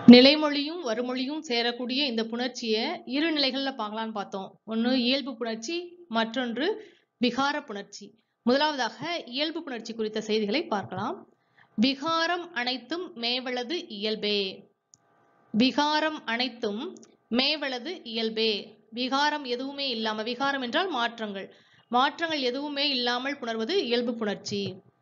நிலைமொழியும் வறுமொழியும் சேரக்கூடிய இந்த புணர்ச்சியை இரு நிலைகள்ல பார்க்கலாம்னு பார்த்தோம் ஒண்ணு இயல்பு புணர்ச்சி மற்றொன்று விகார புணர்ச்சி முதலாவதாக இயல்பு புணர்ச்சி குறித்த செய்திகளை பார்க்கலாம் விகாரம் அனைத்தும் மேவளது இயல்பே விகாரம் அனைத்தும் மேவளது இயல்பே விகாரம் எதுவுமே இல்லாம விகாரம் என்றால் மாற்றங்கள் மாற்றங்கள் எதுவுமே இல்லாமல் புணர்வது இயல்பு புணர்ச்சி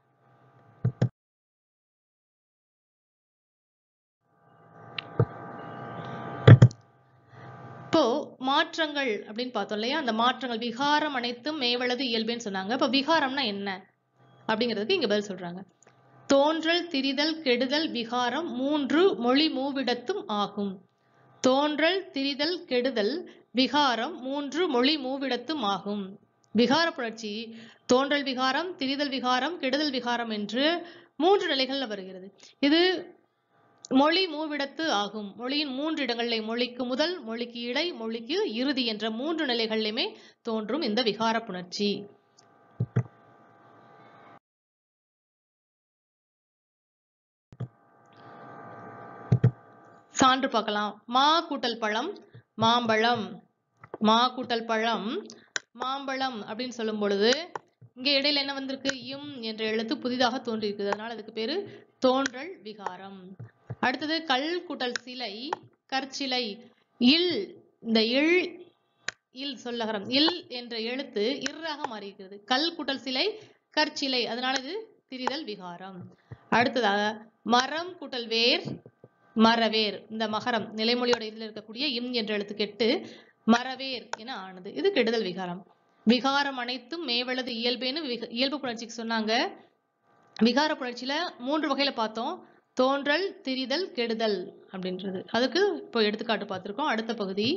இப்போ மாற்றங்கள் அப்படின்னு பார்த்தோம் இல்லையா அந்த மாற்றங்கள் விகாரம் அனைத்தும் மேவளது இயல்புன்னு சொன்னாங்க இப்போ விகாரம்னா என்ன அப்படிங்கிறதுக்கு இங்க பதில் சொல்றாங்க தோன்றல் திரிதல் கெடுதல் விகாரம் மூன்று மொழி மூவிடத்தும் ஆகும் தோன்றல் திரிதல் கெடுதல் விகாரம் மூன்று மொழி மூவிடத்தும் ஆகும் விகார புணர்ச்சி தோன்றல் விகாரம் திரிதல் விகாரம் கெடுதல் விகாரம் என்று மூன்று நிலைகள்ல வருகிறது இது மொழி மூவிடத்து ஆகும் மொழியின் மூன்று இடங்களிலே மொழிக்கு முதல் மொழிக்கு இடை மொழிக்கு இறுதி என்ற மூன்று நிலைகளிலுமே தோன்றும் இந்த விகார புணர்ச்சி சான்று பார்க்கலாம் மா கூட்டல் பழம் மாம்பழம் மா கூட்டல் பழம் மாம்பழம் அப்படின்னு சொல்லும் பொழுது இங்க இடையில என்ன வந்திருக்கு இம் என்ற எழுத்து புதிதாக தோன்றியிருக்குது அதனால அதுக்கு பேரு தோன்றல் விகாரம் அடுத்தது கல் கூட்டல் சிலை கற்சிலை இல் இந்த இல் இல் சொல்லகரம் இல் என்ற எழுத்து இர்ராக மாறியிருக்கிறது கல் கூட்டல் சிலை கற்சிலை அதனால இது திரிதல் விகாரம் அடுத்ததாக மரம் கூட்டல் வேர் மரவேர் இந்த மகரம் நிலைமொழியோட இதுல இருக்கக்கூடிய இம் என்ற எழுத்து கெட்டு மரவேர் என ஆனது இது கெடுதல் விகாரம் விகாரம் அனைத்தும் மேவளது இயல்பேன்னு விக- இயல்பு புணர்ச்சிக்கு சொன்னாங்க விகார புணர்ச்சியில மூன்று வகையில பார்த்தோம் தோன்றல் திரிதல் கெடுதல் அப்படின்றது அதுக்கு இப்போ எடுத்துக்காட்டு பார்த்திருக்கோம் அடுத்த பகுதி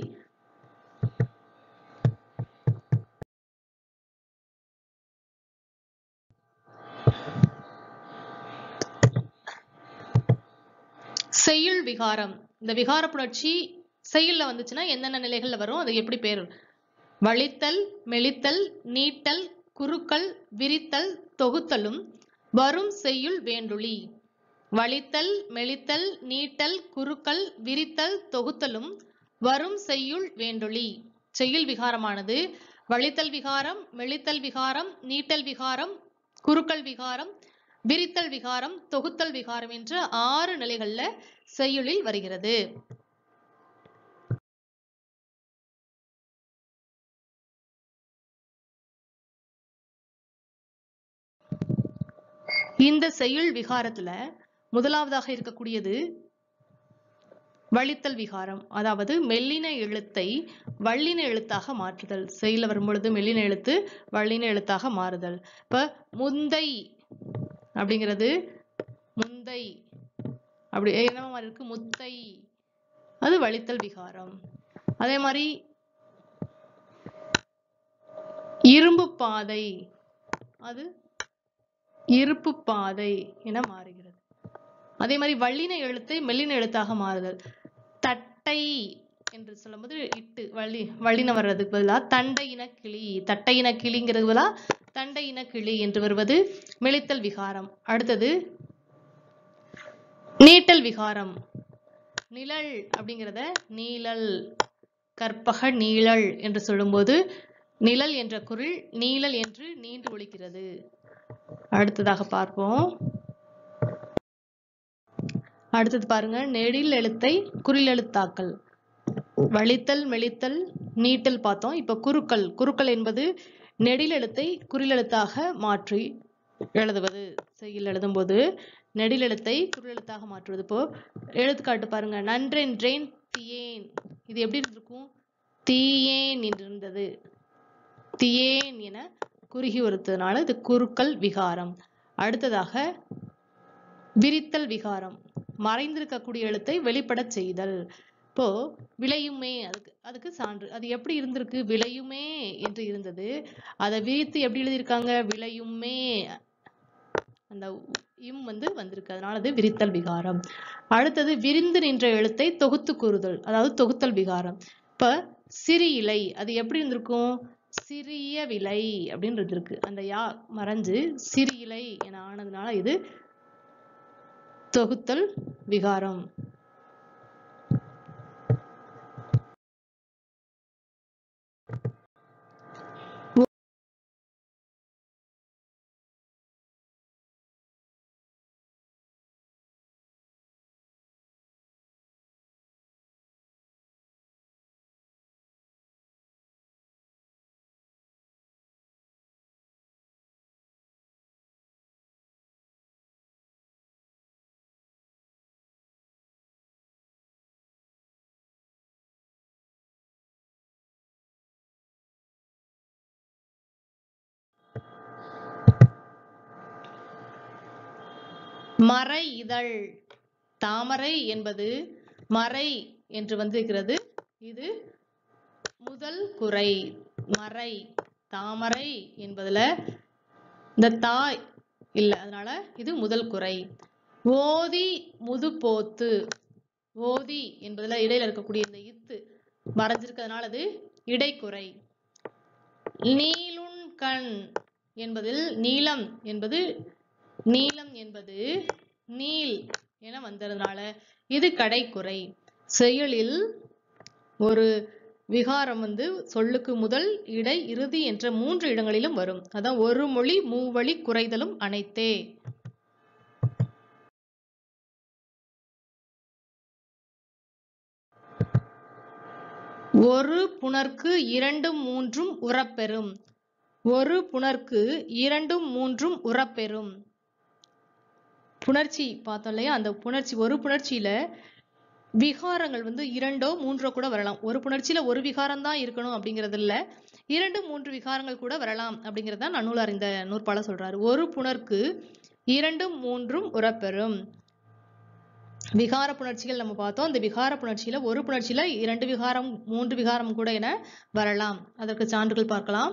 செய்யுள் விகாரம் இந்த விகார புணர்ச்சி செய்யுள்ல வந்துச்சுன்னா என்னென்ன நிலைகள்ல வரும் அது எப்படி பேர் வழித்தல் மெலித்தல் நீட்டல் குறுக்கல் விரித்தல் தொகுத்தலும் வரும் செய்யுள் வேண்டுளி வழித்தல் மெலித்தல் நீட்டல் குறுக்கல் விரித்தல் தொகுத்தலும் வரும் செய்யுள் வேண்டுளி செய்யுள் விகாரமானது வழித்தல் விகாரம் மெலித்தல் விகாரம் நீட்டல் விகாரம் குறுக்கல் விகாரம் விரித்தல் விகாரம் தொகுத்தல் விகாரம் என்ற ஆறு நிலைகள்ல செய்யுளில் வருகிறது இந்த செய்யுள் விகாரத்துல முதலாவதாக இருக்கக்கூடியது வழித்தல் விகாரம் அதாவது மெல்லின எழுத்தை வல்லின எழுத்தாக மாற்றுதல் செய்யுள்ல வரும்பொழுது மெல்லின எழுத்து வல்லின எழுத்தாக மாறுதல் இப்ப முந்தை அப்படிங்கிறது முந்தை அப்படி என்ன மாதிரி இருக்கு முத்தை அது வழித்தல் விகாரம் அதே மாதிரி இரும்பு பாதை அது இருப்பு பாதை என மாறுகிறது அதே மாதிரி வல்லின எழுத்தை மெல்லின எழுத்தாக மாறுதல் தட்டை என்று சொல்லும்போது இட்டு வள்ளி வள்ளின வர்றதுக்கு பதிலாக தண்டை இன கிளி தட்டை இன கிளிங்கிறது பதிலாக தண்டை இன கிளி என்று வருவது மெலித்தல் விகாரம் அடுத்தது நீட்டல் விகாரம் நிழல் அப்படிங்கிறத நீழல் கற்பக நீழல் என்று சொல்லும்போது நிழல் என்ற குரில் நீழல் என்று நீண்டு ஒலிக்கிறது அடுத்ததாக பார்ப்போம் அடுத்தது பாருங்க நெடில் எழுத்தை குறில் எழுத்தாக்கல் வழித்தல் மெலித்தல் நீட்டல் பார்த்தோம் இப்ப குறுக்கல் குறுக்கல் என்பது நெடில் எழுத்தை குறில் எழுத்தாக மாற்றி எழுதுவது செய்யுள் எழுதும்போது நெடில் எழுத்தை குறில் எழுத்தாக மாற்றுவது இப்போ எழுத்துக்காட்டு பாருங்க நன்றென்றேன் தீயேன் இது எப்படி இருந்திருக்கும் தீயேன் என்று இருந்தது தியேன் என குறுகி வருத்ததுனால இது குறுக்கல் விகாரம் அடுத்ததாக விரித்தல் விகாரம் மறைந்திருக்கக்கூடிய எழுத்தை வெளிப்படச் செய்தல் இப்போ விளையுமே அதுக்கு அதுக்கு சான்று அது எப்படி இருந்திருக்கு விளையுமே என்று இருந்தது அதை விரித்து எப்படி எழுதியிருக்காங்க விளையுமே அந்த இம் வந்து வந்திருக்கு அதனால அது விரித்தல் விகாரம் அடுத்தது விரிந்து நின்ற எழுத்தை தொகுத்து கூறுதல் அதாவது தொகுத்தல் விகாரம் இப்ப சிறு இலை அது எப்படி இருந்திருக்கும் சிறிய விலை அப்படின்னு இருந்திருக்கு அந்த யா மறைஞ்சு சிறு இலை என ஆனதுனால இது தொகுத்தல் விகாரம் மறை இதழ் தாமரை என்பது மறை என்று வந்திருக்கிறது இது முதல் குறை மறை தாமரை என்பதுல இந்த தாய் இல்ல அதனால இது முதல் குறை ஓதி முதுபோத்து ஓதி என்பதுல இடையில இருக்கக்கூடிய இந்த இத்து மறைஞ்சிருக்கிறதுனால அது இடைக்குறை நீளுன் கண் என்பதில் நீலம் என்பது நீலம் என்பது நீல் என வந்ததுனால இது கடைக்குறை செயலில் ஒரு விகாரம் வந்து சொல்லுக்கு முதல் இடை இறுதி என்ற மூன்று இடங்களிலும் வரும் அதான் ஒரு மொழி மூவழி குறைதலும் அனைத்தே ஒரு புணர்க்கு இரண்டும் மூன்றும் உறப்பெறும் ஒரு புணர்க்கு இரண்டும் மூன்றும் உறப்பெறும் புணர்ச்சி பார்த்தோம் இல்லையா அந்த புணர்ச்சி ஒரு புணர்ச்சியில விகாரங்கள் வந்து இரண்டோ மூன்றோ கூட வரலாம் ஒரு புணர்ச்சியில ஒரு விகாரம் தான் இருக்கணும் அப்படிங்கிறது இல்ல இரண்டு மூன்று விகாரங்கள் கூட வரலாம் அப்படிங்கிறது தான் நன்னூலார் இந்த நூற்பால சொல்றாரு ஒரு புணர்க்கு இரண்டும் மூன்றும் உறப்பெறும் விகார புணர்ச்சிகள் நம்ம பார்த்தோம் அந்த விகார புணர்ச்சியில ஒரு புணர்ச்சியில இரண்டு விகாரம் மூன்று விகாரம் கூட என வரலாம் அதற்கு சான்றுகள் பார்க்கலாம்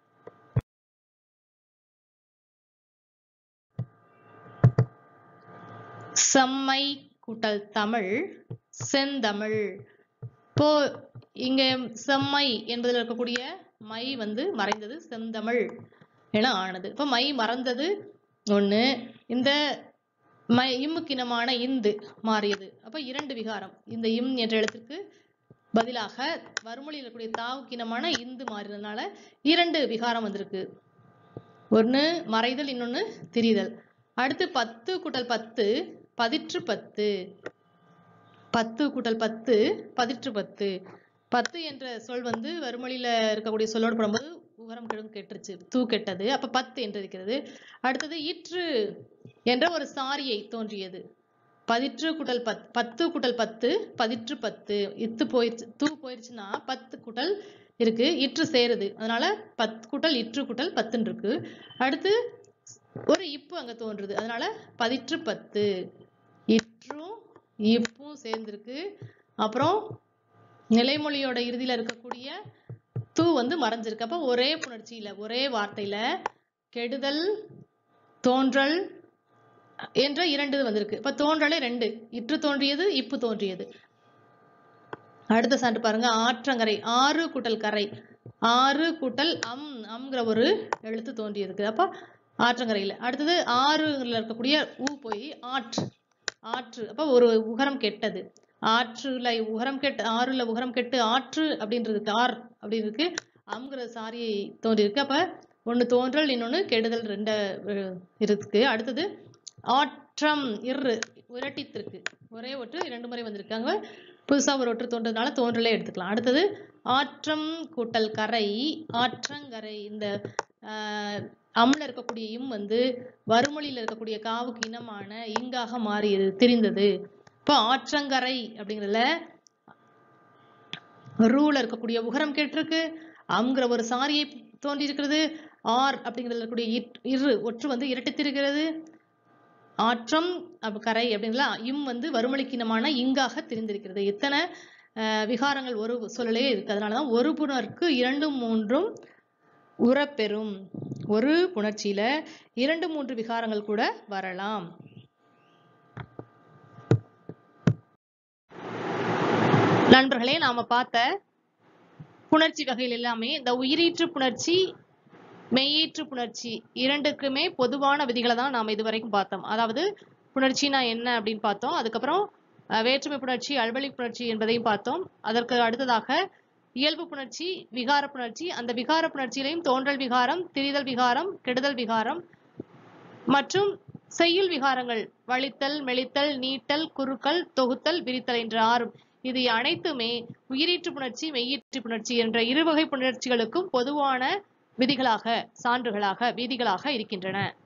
செம்மை கூட்டல் தமிழ் செந்தமிழ் இப்போ இங்க செம்மை என்பதில் இருக்கக்கூடிய மை வந்து மறைந்தது செந்தமிழ் என ஆனது இப்போ மை மறந்தது ஒண்ணு இந்த மை இம்முக்கினமான இந்து மாறியது அப்ப இரண்டு விகாரம் இந்த இம் என்ற எழுத்துக்கு பதிலாக வறுமொழியில் இருக்கக்கூடிய தாவுக்கினமான இந்து மாறினதுனால இரண்டு விகாரம் வந்திருக்கு ஒண்ணு மறைதல் இன்னொன்னு திரிதல் அடுத்து பத்து கூட்டல் பத்து பதிற்று பத்து பத்து கூட்டல் பத்து பதிற்று பத்து பத்து என்ற சொல் வந்து வறுமொழியில இருக்கக்கூடிய சொல்லோடு போடும்போது உகரம் கெடும் கெட்டுருச்சு தூ கெட்டது அப்ப பத்து என்று இருக்கிறது அடுத்தது இற்று என்ற ஒரு சாரியை தோன்றியது பதிற்று கூட்டல் பத் பத்து கூட்டல் பத்து பதிற்று பத்து இத்து போயிடுச்சு தூ போயிடுச்சுன்னா பத்து கூட்டல் இருக்கு இற்று சேருது அதனால பத்து கூட்டல் இற்று கூட்டல் பத்துன்னு இருக்கு அடுத்து ஒரு இப்பு அங்க தோன்றுது அதனால பதிற்று பத்து இற்றும் இப்பும் சேர்ந்திருக்கு அப்புறம் நிலைமொழியோட இறுதியில இருக்கக்கூடிய தூ வந்து மறைஞ்சிருக்கு அப்ப ஒரே புணர்ச்சியில ஒரே வார்த்தையில கெடுதல் தோன்றல் என்ற இரண்டு இது வந்திருக்கு இப்ப தோன்றலே ரெண்டு இற்று தோன்றியது இப்பு தோன்றியது அடுத்த சான்று பாருங்க ஆற்றங்கரை ஆறு கூட்டல் கரை ஆறு கூட்டல் அம் அம்ங்கிற ஒரு எழுத்து தோன்றி இருக்கு அப்ப ஆற்றங்கரையில அடுத்தது ஆறுல இருக்கக்கூடிய ஊ போய் ஆற்று ஆற்று அப்ப ஒரு உகரம் கெட்டது ஆற்றுல உகரம் கெட்டு ஆறுல உகரம் கெட்டு ஆற்று அப்படின்றதுக்கு ஆர் அப்படின்னு இருக்கு அம்ங்கிற சாரி தோன்றி இருக்கு அப்ப ஒண்ணு தோன்றல் இன்னொன்னு கெடுதல் ரெண்ட அஹ், இருக்கு அடுத்தது ஆற்றம் இரு இரட்டித்திருக்கு ஒரே ஒற்று இரண்டு முறை வந்திருக்காங்க புதுசா ஒரு ஒற்று தோன்றதுனால தோன்றலே எடுத்துக்கலாம் அடுத்தது ஆற்றம் கூட்டல் கரை ஆற்றங்கரை இந்த ஆஹ், அம்ல இருக்கக்கூடிய இம் வந்து வறுமொழியில இருக்கக்கூடிய காவுக்கு இனமான இங்காக மாறியது தெரிந்தது இப்போ ஆற்றங்கரை அப்படிங்கிறதுல ரூல இருக்கக்கூடிய உகரம் கேட்டிருக்கு அம்ங்கிற ஒரு சாரியை தோன்றி இருக்கிறது ஆர் அப்படிங்கிறதுல இருக்கக்கூடிய இட்- இரு ஒற்று வந்து இரட்டித்திருக்கிறது ஆற்றம் அப்ப கரை அப்படிங்களா இம் வந்து வறுமொழிக்கினமான இங்காக தெரிந்திருக்கிறது இத்தனை அஹ், விகாரங்கள் ஒரு சொல்லலே இருக்கு அதனாலதான் ஒரு புணர்க்கு இரண்டும் மூன்றும் உறப்பெறும் ஒரு புணர்ச்சியில இரண்டு மூன்று விகாரங்கள் கூட வரலாம் நண்பர்களே நாம பார்த்த புணர்ச்சி வகைகள் எல்லாமே இந்த உயிரீற்று புணர்ச்சி மெய்யீற்று புணர்ச்சி இரண்டுக்குமே பொதுவான விதிகளை தான் நாம இதுவரைக்கும் பார்த்தோம் அதாவது புணர்ச்சினா என்ன அப்படின்னு பார்த்தோம் அதுக்கப்புறம் அஹ், வேற்றுமை புணர்ச்சி அல்வழி புணர்ச்சி என்பதையும் பார்த்தோம் அதற்கு அடுத்ததாக இயல்பு புணர்ச்சி விகார புணர்ச்சி அந்த விகார புணர்ச்சியிலையும் தோன்றல் விகாரம் திரிதல் விகாரம் கெடுதல் விகாரம் மற்றும் செய்யுள் விகாரங்கள் வழித்தல் மெலித்தல் நீட்டல் குறுக்கல் தொகுத்தல் விரித்தல் என்ற ஆறும் இது அனைத்துமே உயிரீற்று புணர்ச்சி மெய்யீற்று புணர்ச்சி என்ற இருவகை புணர்ச்சிகளுக்கும் பொதுவான விதிகளாக சான்றுகளாக விதிகளாக இருக்கின்றன